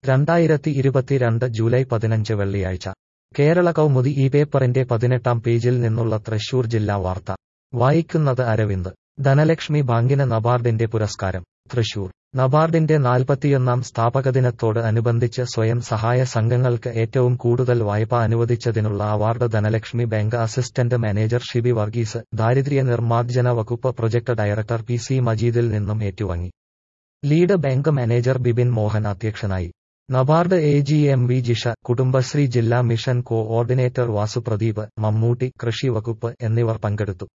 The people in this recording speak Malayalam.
രണ്ടായിരത്തി ഇരുപത്തിരണ്ട് ജൂലൈ പതിനഞ്ച് വെള്ളിയാഴ്ച കേരള കൗമുദി ഈ പേപ്പറിന്റെ പതിനെട്ടാം പേജിൽ നിന്നുള്ള തൃശൂർ ജില്ലാ വാർത്ത വായിക്കുന്നത് അരവിന്ദ് ധനലക്ഷ്മി ബാങ്കിന് നബാർഡിന്റെ പുരസ്കാരം തൃശൂർ നബാർഡിന്റെ നാൽപ്പത്തിയൊന്നാം സ്ഥാപകദിനത്തോട് അനുബന്ധിച്ച് സ്വയം സഹായ സംഘങ്ങൾക്ക് ഏറ്റവും കൂടുതൽ വായ്പ അനുവദിച്ചതിനുള്ള award Dhanalakshmi bank assistant manager Shibi Varghese ദാരിദ്ര്യ നിർമ്മാർജ്ജന വകുപ്പ് പ്രൊജക്ട് ഡയറക്ടർ പി സി മജീദിൽ നിന്നും ഏറ്റുവാങ്ങി lead bank manager Bibin Mohan അധ്യക്ഷനായി NABARD A G M V Jisha Kudumbashree ജില്ലാ മിഷൻ കോഓർഡിനേറ്റർ വാസു പ്രദീപ് മമ്മൂട്ടി കൃഷി വകുപ്പ് എന്നിവർ പങ്കെടുത്തു